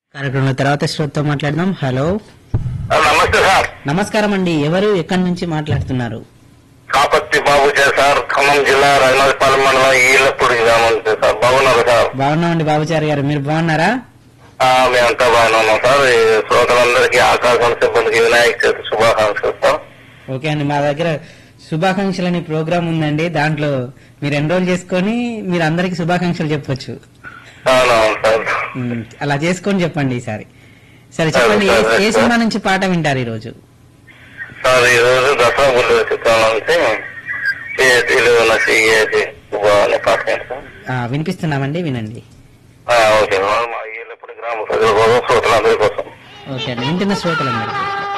కార్యక్రమంలో తర్వాత శ్రోతతో మాట్లాడదాం హలో ఆ, నమస్తే సార్ నమస్కారం అండి ఎవరు ఎక్కడి నుంచి మాట్లాడుతున్నారు కాపత్తి బాబు సార్ ఖమ్మం జిల్లా రైనాథపాలెం మండలం ఈలప్పుడు గ్రామం నుంచి సార్ బాగున్నారు సార్ బాగున్నామండి బాబుచారి గారు మీరు బాగున్నారా ఆ, మేమంతా బాగున్నాం సార్ ఈ శ్రోతలందరికీ ఆకాశం సిబ్బందికి వినాయక చవితి శుభాకాంక్షలు సార్ ఓకే అండి మా దగ్గర శుభాకాంక్షలు అనే ప్రోగ్రామ్ ఉందండి దాంట్లో మీరు ఎన్రోల్ చేసుకొని మీరు అందరికి శుభాకాంక్షలు చెప్పొచ్చు అవునవును సార్ ఉమ్, అలా చేసుకొని చెప్పండి ఈసారి సరే చెప్పండి ఏ- ఏ సినిమా నుంచి పాట వింటారు ఈ రోజు సార్ ఈ రోజు దసరా గుళ్ళు చిత్రం నుంచి ఏసీలు నసిఏసి అనే పాట ఏంటి సార్ ఆ, వినిపిస్తున్నామండి వినండి ఆ, ఓకే మా ఈలప్పుడు గ్రామ ప్రజల కోసం శ్రోతలందరి కోసం ఓకే అండి వింటున్న శ్రోతలందరికీ